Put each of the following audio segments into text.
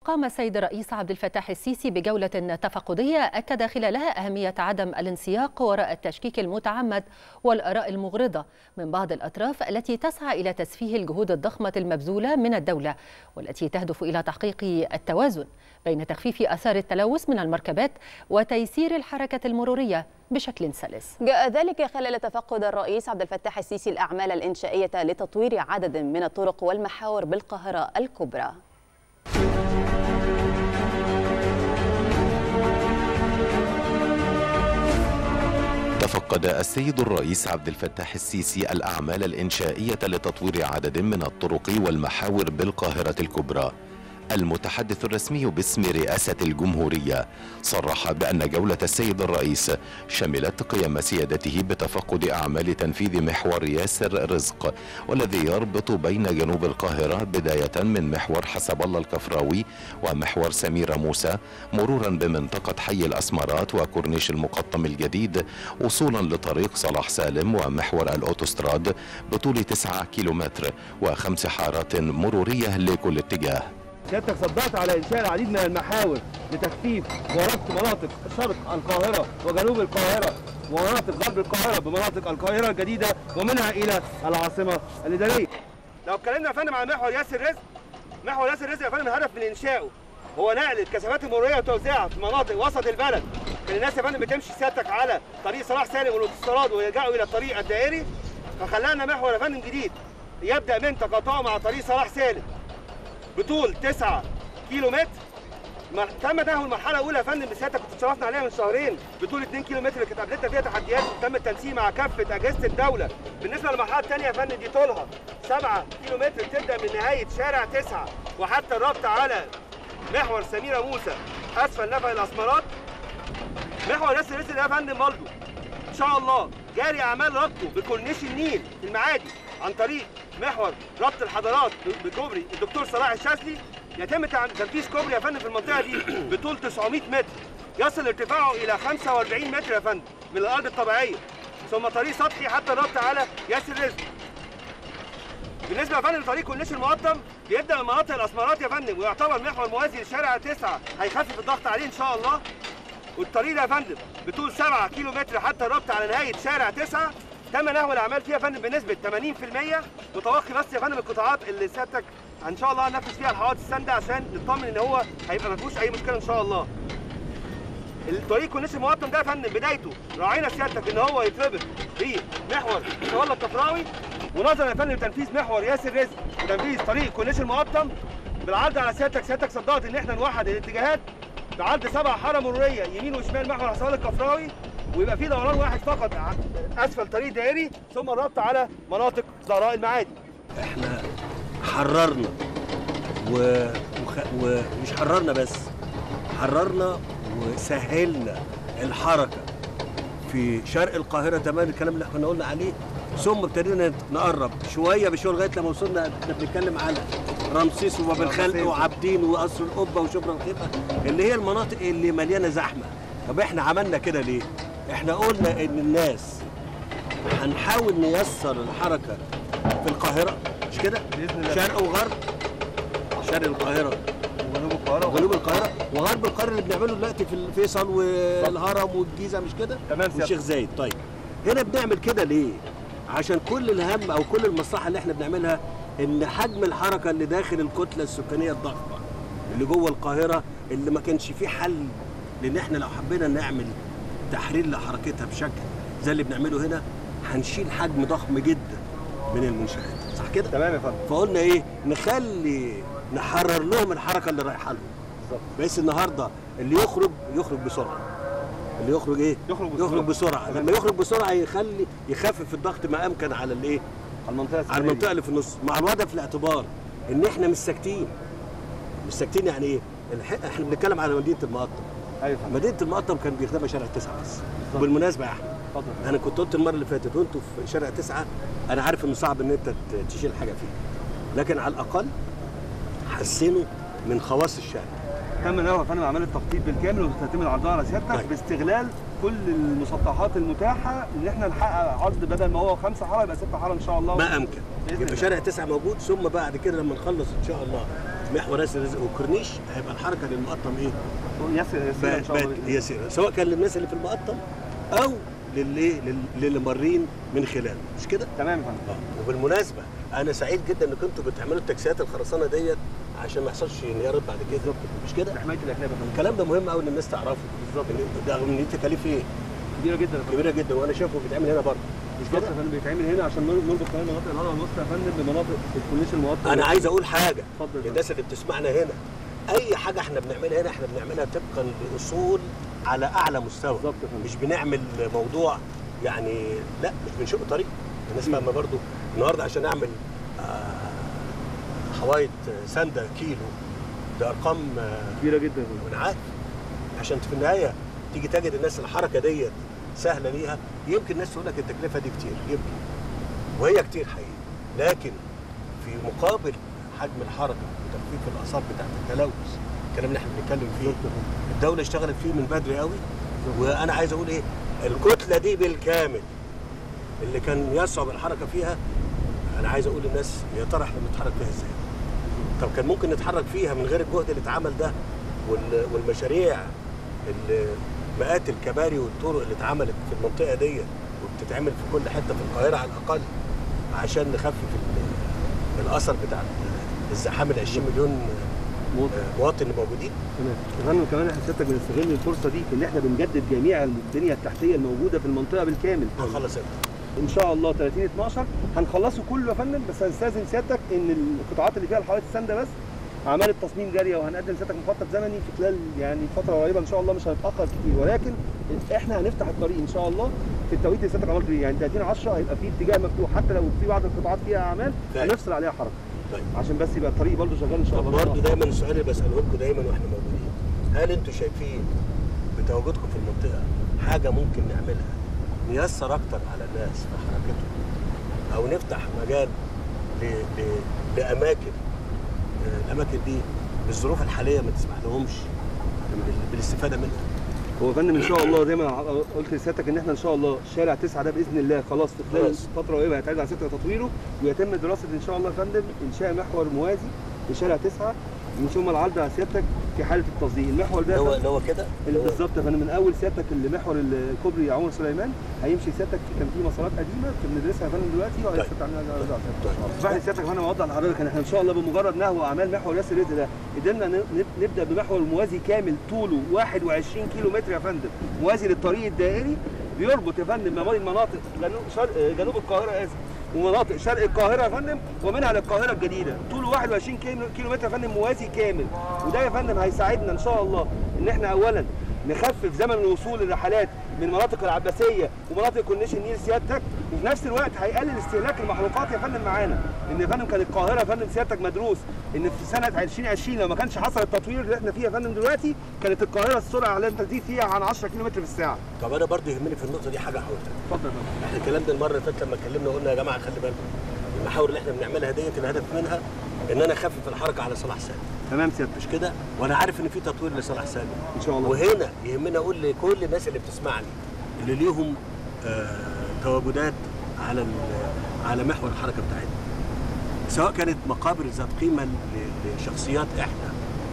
قام السيد الرئيس عبد الفتاح السيسي بجولة تفقدية أكد خلالها أهمية عدم الانسياق وراء التشكيك المتعمد والآراء المغرضة من بعض الأطراف التي تسعى إلى تسفيه الجهود الضخمة المبذولة من الدولة والتي تهدف إلى تحقيق التوازن بين تخفيف آثار التلوث من المركبات وتيسير الحركة المرورية بشكل سلس جاء ذلك خلال تفقد الرئيس عبد الفتاح السيسي الأعمال الإنشائية لتطوير عدد من الطرق والمحاور بالقاهرة الكبرى تفقد السيد الرئيس عبد الفتاح السيسي الأعمال الإنشائية لتطوير عدد من الطرق والمحاور بالقاهرة الكبرى المتحدث الرسمي باسم رئاسة الجمهورية صرح بأن جولة السيد الرئيس شملت قيام سيادته بتفقد أعمال تنفيذ محور ياسر رزق والذي يربط بين جنوب القاهرة بداية من محور حسب الله الكفراوي ومحور سميرة موسى مرورا بمنطقة حي الأسمرات وكورنيش المقطم الجديد وصولا لطريق صلاح سالم ومحور الأوتوستراد بطول 9 كيلومتر وخمس حارات مرورية لكل اتجاه سيادتك صدقت على انشاء العديد من المحاور لتخفيف وربط مناطق شرق القاهره وجنوب القاهره ومناطق غرب القاهره بمناطق القاهره الجديده ومنها الى العاصمه الاداريه. لو اتكلمنا يا فندم عن محور ياسر رزق محور ياسر رزق يا فندم الهدف من انشائه هو نقل الكثافات المروريه وتوزيعها في مناطق وسط البلد كان الناس يا فندم بتمشي سيادتك على طريق صلاح سالم والاوتوستراد ويرجعوا الى الطريق الدائري فخلانا محور يا فندم جديد يبدا من تقاطعه مع طريق صلاح سالم بطول 9 كيلو متر تم تأهل المرحلة الأولى يا فندم بسيادتك كنت اتشرفنا عليها من شهرين بطول 2 كيلو متر اللي كانت قابلتنا فيها تحديات تم التنسيق مع كافة أجهزة الدولة. بالنسبة للمرحلة الثانية يا فندم دي طولها 7 كيلو متر تبدأ من نهاية شارع 9 وحتى الربط على محور سميرة موسى أسفل نفق الأسمرات. محور ياسر رزق ده يا فندم برضه إن شاء الله جاري أعمال ربطه بكورنيش النيل في المعادي عن طريق محور ربط الحضارات بكوبري الدكتور صلاح الشاذلي يتم تنفيذ كوبري يا فندم في المنطقه دي بطول 900 متر يصل ارتفاعه الى 45 متر يا فندم من الارض الطبيعيه ثم طريق سطحي حتى الربط على ياسر رزق بالنسبه يا فندم لطريق كورنيش المقطم بيبدا من مناطق الاسمرات يا فندم ويعتبر محور موازي لشارع 9 هيخفف الضغط عليه ان شاء الله والطريق ده يا فندم بطول 7 كيلو متر حتى الربط على نهايه شارع 9 تم نهو الاعمال فيها يا فندم بنسبه 80% متوقي بس يا فندم القطاعات اللي سيادتك ان شاء الله هننفذ فيها الحوادث السانده عشان نطمن ان هو هيبقى ما فيهوش اي مشكله ان شاء الله. الطريق كورنيش المقطم ده يا فندم بدايته راعينا سيادتك ان هو يتربط بمحور تولى الكفراوي ونظرا يا فندم لتنفيذ محور ياسر رزق وتنفيذ طريق كورنيش المقطم بالعرض على سيادتك سيادتك صدقت ان احنا نوحد الاتجاهات بعرض سبع حاره مروريه يمين وشمال محور حسن الكفراوي ويبقى في دوران واحد فقط اسفل طريق دائري ثم الربط على مناطق زهراء المعادي. احنا حررنا و... وخ... ومش حررنا بس حررنا وسهلنا الحركه في شرق القاهره تمام الكلام اللي احنا قلنا عليه ثم ابتدينا نقرب شويه بشويه لغايه لما وصلنا احنا بنتكلم على رمسيس وباب الخلق وعابدين وقصر القبه وشبرا الخيمه اللي هي المناطق اللي مليانه زحمه طب احنا عملنا كده ليه؟ احنا قلنا ان الناس هنحاول نيسر الحركه في القاهره مش كده؟ باذن الله شرق وغرب شرق القاهره وجنوب القاهره وجنوب القاهره وغرب القاهره اللي بنعمله دلوقتي في الفيصل والهرم والجيزه مش كده؟ تمام سيادة. والشيخ زايد طيب هنا بنعمل كده ليه؟ عشان كل الهم او كل المصلحه اللي احنا بنعملها ان حجم الحركه اللي داخل الكتله السكانيه الضخمه اللي جوه القاهره اللي ما كانش فيه حل لان احنا لو حبينا نعمل تحرير لحركتها بشكل زي اللي بنعمله هنا هنشيل حجم ضخم جدا من المنشآت صح كده؟ تمام يا فندم فقلنا ايه نخلي نحرر لهم الحركه اللي رايحه لهم بالظبط بحيث النهارده اللي يخرج يخرج بسرعه اللي يخرج ايه يخرج بسرعة. يخرج بسرعه لما يخرج بسرعه يخلي يخفف الضغط ما امكن على الايه على المنطقه على المنطقه اللي في النص مع الوضع في الاعتبار ان احنا مش ساكتين مش ساكتين يعني ايه الح- احنا بنتكلم على مدينه المقطم ايوه فندم مدينه المقطم كان بيخدمها شارع تسعه بس وبالمناسبه يا احمد اتفضل انا كنت قلت المره اللي فاتت وانتوا في شارع تسعه انا عارف انه صعب ان انت ت- تشيل حاجه فيه لكن على الاقل حسنوا من خواص الشارع تم نوع يا فندم اعمال التخطيط بالكامل وتتم العرضها على سيادتك طيب. باستغلال كل المسطحات المتاحه ان احنا نحقق عرض بدل ما هو خمسه حاره يبقى سته حاره ان شاء الله ما امكن بإذن يبقى الله. شارع تسعه موجود ثم بعد كده لما نخلص ان شاء الله محور ياسر رزق والكورنيش هيبقى الحركه للمقطم ايه؟ ياسر ياسر ان بقت شاء الله بقت بإذن الله. يسيره سواء كان للناس اللي في المقطم او للي لل- للي مارين من خلاله مش كده؟ تمام يا فندم اه وبالمناسبه انا سعيد جدا انكم انتوا بتعملوا التكسيات الخرسانه ديت عشان ما يحصلش انهيارات بعد كده مش كده؟ لحمايه الاحلام يا فندم الكلام ده مهم قوي ان الناس تعرفه بالظبط. إن- ده من دي تكاليف ايه؟ كبيره جدا يا فندم كبيره جدا وانا شايفه بيتعمل هنا برضه مش بالظبط كده؟ يا فندم بيتعمل هنا عشان نر- نربط كمان مناطق الهضبه الوسطى يا فندم بمناطق الكورنيش المقطم انا عايز اقول حاجه اتفضل يا للناس اللي بتسمعنا هنا اي حاجه احنا بنعملها هنا احنا بنعملها طبقا لاصول على اعلى مستوى بالظبط يا فندم. مش بنعمل موضوع يعني لا مش بنشق طريق الناس فاهمه برضو النهارده عشان اعمل آه، حوايط سنده كيلو ده ارقام آه، كبيره جدا يا فندم وانا عارف عشان في النهايه تيجي تجد الناس الحركه ديت سهله ليها يمكن الناس تقول لك التكلفه دي كتير يمكن وهي كتير حقيقي لكن في مقابل حجم الحركه وتخفيف الاثار بتاعت التلوث الكلام اللي احنا بنتكلم فيه الدوله اشتغلت فيه من بدري قوي وانا عايز اقول ايه الكتله دي بالكامل اللي كان يصعب الحركه فيها انا عايز اقول للناس يا ترى احنا بنتحرك فيها ازاي طب كان ممكن نتحرك فيها من غير الجهد اللي اتعمل ده وال- والمشاريع اللي مئات الكباري والطرق اللي اتعملت في المنطقه دي وبتتعمل في كل حته في القاهره على الاقل عشان نخفف ال- الاثر بتاع الزحام ال 20 مليون مواطن. آه، مواطن اللي موجودين تمام يا فندم كمان احنا سيادتك بنستغل الفرصه دي في ان احنا بنجدد جميع البنيه التحتيه الموجوده في المنطقه بالكامل هنخلص امتى؟ ان شاء الله 30 12 هنخلصه كله يا فندم بس هنستاذن سيادتك ان القطاعات اللي فيها الحوائط السانده بس اعمال التصميم جاريه وهنقدم سيادتك مخطط زمني في خلال يعني فتره قريبه ان شاء الله مش هنتاخر كتير ولكن احنا هنفتح الطريق ان شاء الله في التوقيت اللي سيادتك عملت بيه يعني 30 10 هيبقى في اتجاه مفتوح حتى لو في بعض القطاعات فيها اعمال طيب. هنفصل عليها حركه طيب عشان بس يبقى الطريق برضه شغال ان شاء طب الله برضه دايما السؤال اللي بساله لكم دايما واحنا موجودين هل انتوا شايفين بتواجدكم في المنطقه حاجه ممكن نعملها نيسر اكتر على الناس في حركتهم او نفتح مجال ل... ل... لاماكن آه، الاماكن دي بالظروف الحاليه ما تسمح لهمش بال- بالاستفاده منها هو يا فندم ان شاء الله زي ما قلت لسيادتك ان احنا ان شاء الله شارع تسعه ده باذن الله خلاص في خلال خلاص. فتره قريبه هيتعرض على سيادتك تطويره ويتم دراسه ان شاء الله يا فندم انشاء محور موازي لشارع تسعه من ثم العرض على سيادتك في حاله التصديق المحور ده اللي يا هو فندم- اللي هو كده اللي بالظبط يا فندم من اول سيادتك اللي محور الكوبري عمر سليمان هيمشي سيادتك في كان في مسارات قديمه بندرسها يا فندم دلوقتي وهيستطيع عليها طيب. اسمح لي سيادتك انا اوضح لحضرتك ان احنا ان شاء الله بمجرد نهو اعمال محور ياسر رزق ده قدرنا ن- ن- نبدا بمحور موازي كامل طوله 21 كيلو متر يا فندم موازي للطريق الدائري بيربط يا فندم ما بين مناطق جنوب شرق جنوب القاهره اسف ومناطق شرق القاهره يا فندم ومنها للقاهره الجديده طوله 21 كيلو كيلو متر يا فندم موازي كامل وده يا فندم هيساعدنا ان شاء الله ان احنا اولا نخفف زمن الوصول للرحلات من مناطق العباسيه ومناطق كورنيش النيل سيادتك وفي نفس الوقت هيقلل استهلاك المحروقات يا فندم معانا ان يا فندم كان القاهره يا فندم سيادتك مدروس ان في سنه 2020 لو ما كانش حصل التطوير اللي احنا فيه يا فندم دلوقتي كانت القاهره السرعه اللي انت دي فيها عن 10 كيلو متر في الساعه طب انا برضه يهمني في النقطه دي حاجه هقولها اتفضل يا فندم احنا الكلام ده المره اللي فاتت لما اتكلمنا قلنا يا جماعه خلي بالكم المحاور اللي احنا بنعملها ديت الهدف منها ان انا اخفف الحركه على صلاح سالم تمام سيادتك مش كده وانا عارف ان في تطوير لصلاح سالم ان شاء الله وهنا يهمنا اقول لكل الناس اللي بتسمعني اللي ليهم آه تواجدات على ال- على محور الحركه بتاعتنا سواء كانت مقابر ذات قيمه ل- لشخصيات احنا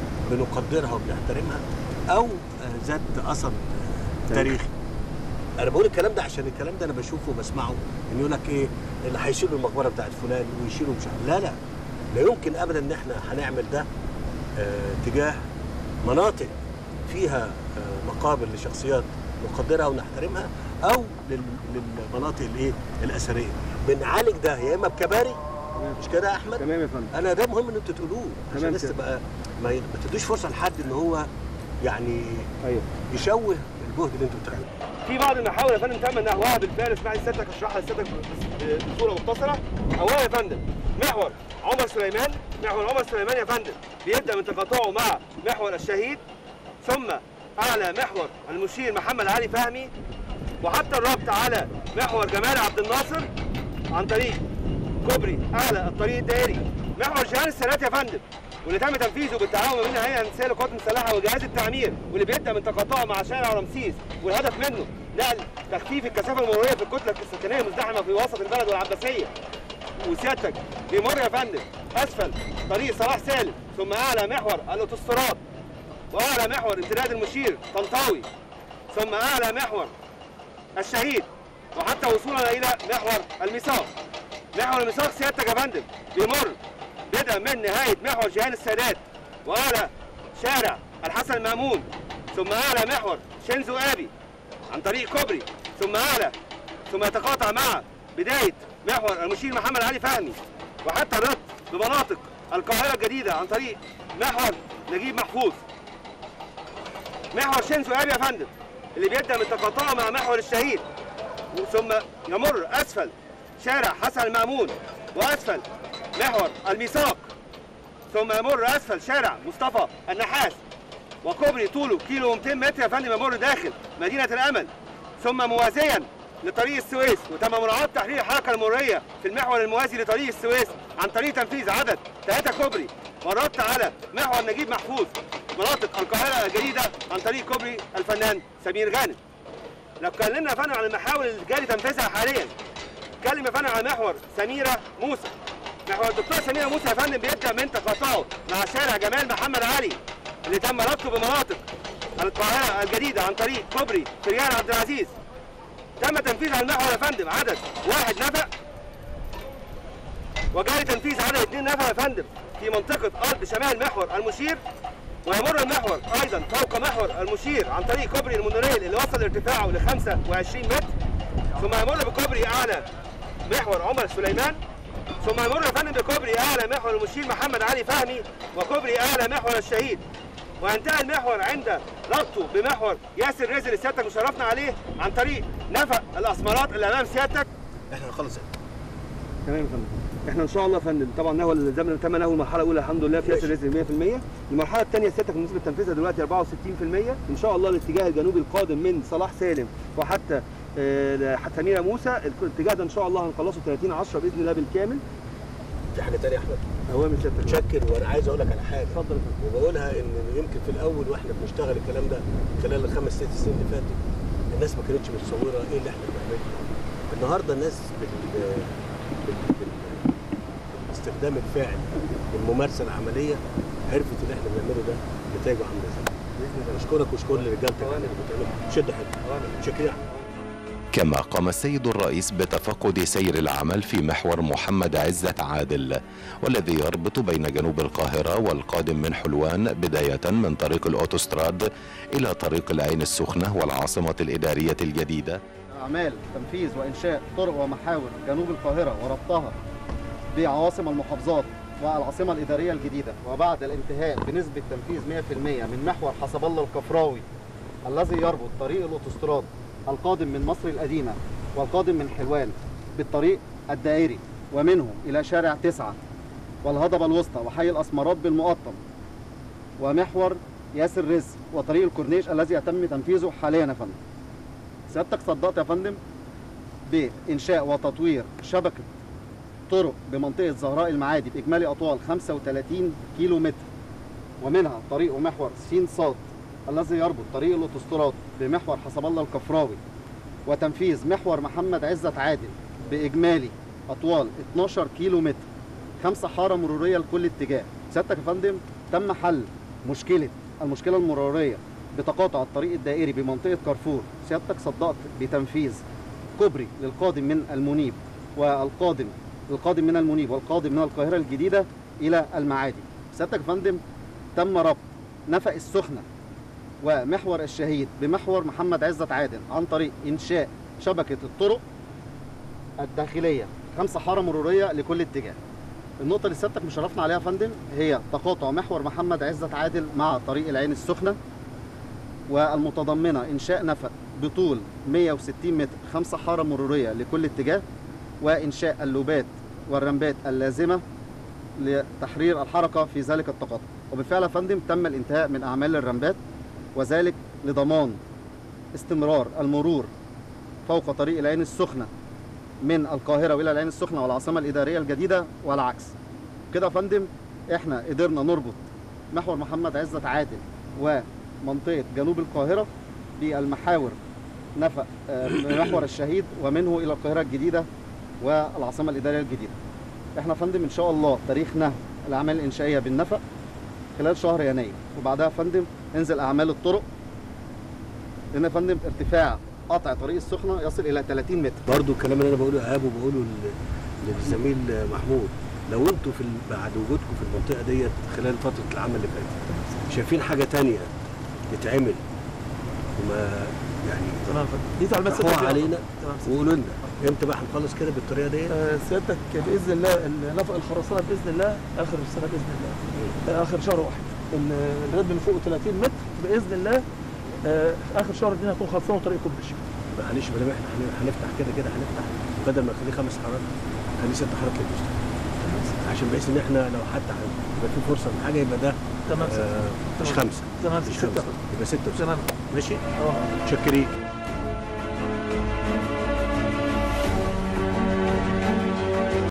بنقدرها وبنحترمها او آه ذات اثر آه تاريخي انا بقول الكلام ده عشان الكلام ده انا بشوفه وبسمعه ان يقول لك ايه اللي هيشيلوا المقبره بتاعت فلان ويشيلوا مش عارف- لا لا لا يمكن ابدا ان احنا هنعمل ده آه تجاه مناطق فيها آه مقابر لشخصيات نقدرها ونحترمها او لل- للمناطق الايه الاثريه بنعالج ده يا اما بكباري مش كده يا احمد تمام يا فندم انا ده مهم ان انتوا تقولوه عشان تمام الناس كده. تبقى ما ي- ما تدوش فرصه لحد ان هو يعني ايوه يشوه الجهد اللي انتوا بتعملوه في بعض المحاور يا فندم تم نهوها بالفعل اسمح لي سيادتك اشرحها لسيادتك بس- بصوره مختصره اولا يا فندم محور عمر سليمان محور عمر سليمان يا فندم بيبدا من تقاطعه مع محور الشهيد ثم اعلى محور المشير محمد علي فهمي وحتى الربط على محور جمال عبد الناصر عن طريق كوبري اعلى الطريق الدائري محور جهان السادات يا فندم واللي تم تنفيذه بالتعاون ما بين الهيئه الهندسيه للقوات المسلحه وجهاز التعمير واللي بيبدا من تقاطعه مع شارع رمسيس والهدف منه نقل تخفيف الكثافه المروريه في الكتله السكنيه المزدحمه في وسط البلد والعباسيه وسيادتك بيمر يا فندم اسفل طريق صلاح سالم ثم اعلى محور الاوتوستراد واعلى محور امتداد المشير طنطاوي ثم اعلى محور الشهيد وحتى وصولنا الى محور الميثاق محور الميثاق سيادتك يا فندم بيمر بدءا من نهايه محور جهان السادات واعلى شارع الحسن المامون ثم اعلى محور شينزو ابي عن طريق كوبري ثم اعلى ثم يتقاطع مع بدايه محور المشير محمد علي فهمي وحتى الربط بمناطق القاهره الجديده عن طريق محور نجيب محفوظ محور شينزو ابي يا فندم اللي بيبدا من تقاطعه مع محور الشهيد ثم يمر اسفل شارع حسن المامون واسفل محور الميثاق ثم يمر اسفل شارع مصطفى النحاس وكوبري طوله كيلو 200 متر يا فندم يمر داخل مدينه الامل ثم موازيا لطريق السويس وتم مراعاه تحرير الحركه المروريه في المحور الموازي لطريق السويس عن طريق تنفيذ عدد ثلاثه كوبري والربط على محور نجيب محفوظ مناطق القاهره الجديده عن طريق كوبري الفنان سمير غانم لو اتكلمنا يا فندم عن المحاور اللي جاري تنفيذها حاليا اتكلم يا فندم عن محور سميره موسى محور الدكتور سميره موسى يا فندم بيبدا من تقاطعه مع شارع جمال محمد علي اللي تم ربطه بمناطق القاهره الجديده عن طريق كوبري فريال عبد العزيز تم تنفيذ على المحور يا فندم عدد واحد نفق وجاري تنفيذ عدد اثنين نفق يا فندم في منطقه ارض شمال محور المشير ويمر المحور ايضا فوق محور المشير عن طريق كوبري المونوريل اللي وصل ارتفاعه ل 25 متر ثم يمر بكوبري اعلى محور عمر سليمان ثم يمر يا فندم بكوبري اعلى محور المشير محمد علي فهمي وكوبري اعلى محور الشهيد وينتهي المحور عند ربطه بمحور ياسر رزق اللي سيادتك مشرفنا عليه عن طريق نفق الاسمرات اللي امام سيادتك احنا هنخلص تمام يا فندم احنا ان شاء الله يا فندم طبعا نهو الزمن تم نهو المرحله الاولى الحمد لله في ياسر رزق 100% المرحله الثانيه سيادتك نسبه تنفيذها دلوقتي 64% ان شاء الله الاتجاه الجنوبي القادم من صلاح سالم وحتى آه، سميره موسى الاتجاه ده ان شاء الله هنخلصه 30 10 باذن الله بالكامل في حاجه ثانيه يا احمد اوامر سيادتك متشكر وانا عايز اقول لك على حاجه اتفضل يا فندم وبقولها ان يمكن في الاول واحنا بنشتغل الكلام ده خلال الخمس ست سنين اللي فاتوا الناس ما كانتش متصوره ايه اللي احنا بنعمله النهارده الناس بال... بال... بال... بالاستخدام الفاعل والممارسه العمليه عرفت اللي احنا بنعمله ده نتائجه عامله ازاي اشكرك واشكر لرجالتك على اللي بتعمله شد حلو شكرا كما قام السيد الرئيس بتفقد سير العمل في محور محمد عزة عادل والذي يربط بين جنوب القاهرة والقادم من حلوان بداية من طريق الأوتوستراد إلى طريق العين السخنة والعاصمة الإدارية الجديدة أعمال تنفيذ وإنشاء طرق ومحاور جنوب القاهرة وربطها بعواصم المحافظات والعاصمة الإدارية الجديدة وبعد الانتهاء بنسبة تنفيذ 100% من محور حسب الله الكفراوي الذي يربط طريق الأوتوستراد القادم من مصر القديمة والقادم من حلوان بالطريق الدائري ومنه إلى شارع تسعة والهضبة الوسطى وحي الأسمرات بالمقطم ومحور ياسر رزق وطريق الكورنيش الذي يتم تنفيذه حاليا يا فندم سيادتك صدقت يا فندم بإنشاء وتطوير شبكة طرق بمنطقة زهراء المعادي بإجمالي أطوال 35 كيلو متر ومنها طريق ومحور سين صاد الذي يربط طريق الأوتوستراد بمحور حسب الله الكفراوي وتنفيذ محور محمد عزت عادل بإجمالي أطوال 12 كيلو متر خمسة حارة مرورية لكل اتجاه سيادتك يا فندم تم حل مشكلة المشكلة المرورية بتقاطع الطريق الدائري بمنطقة كارفور سيادتك صدقت بتنفيذ كوبري للقادم من المنيب والقادم القادم من المنيب والقادم من القاهرة الجديدة إلى المعادي سيادتك يا فندم تم ربط نفق السخنة ومحور الشهيد بمحور محمد عزت عادل عن طريق إنشاء شبكة الطرق الداخلية خمسة حارة مرورية لكل اتجاه النقطة اللي سيادتك مشرفنا عليها يا فندم هي تقاطع محور محمد عزت عادل مع طريق العين السخنة والمتضمنة إنشاء نفق بطول 160 متر خمسة حارة مرورية لكل اتجاه وإنشاء اللوبات والرمبات اللازمة لتحرير الحركة في ذلك التقاطع وبالفعل يا فندم تم الانتهاء من أعمال الرمبات وذلك لضمان استمرار المرور فوق طريق العين السخنة من القاهرة وإلى العين السخنة والعاصمة الإدارية الجديدة والعكس كده يا فندم احنا قدرنا نربط محور محمد عزت عادل ومنطقة جنوب القاهرة بالمحاور نفق آه، محور الشهيد ومنه إلى القاهرة الجديدة والعاصمة الإدارية الجديدة احنا يا فندم ان شاء الله تاريخ نهب الاعمال الانشائيه بالنفق خلال شهر يناير وبعدها يا فندم انزل اعمال الطرق لان يا فندم ارتفاع قطع طريق السخنه يصل الى 30 متر برضو الكلام اللي انا بقوله ايهاب وبقوله لل- للزميل محمود لو انتوا في ال- بعد وجودكم في المنطقه ديت خلال فتره العمل اللي فاتت شايفين حاجه تانية تتعمل وما يعني تمام دي تعليمات تحوها سيادتك علينا تمام وقولوا لنا امتى بقى هنخلص كده بالطريقه ديت آه، سيادتك باذن الله نفق الخرسانه باذن الله اخر السنه باذن الله آه، اخر شهر واحد ال- الغد من فوق 30 متر باذن الله آه، اخر شهر اتنين هتكون خلصانه وطريق كوبري الشيخ معلش ما دام احنا هن- هنفتح كده كده هنفتح بدل ما نخليه خمس حارات خليه ست حارات للمستقبل عشان بحيث ان احنا لو حتى يبقى في فرصه من حاجه يبقى ده تمام آه مش تمام. خمسه تمام مش ستة. خمسه يبقى سته وستة. تمام ماشي اه متشكرين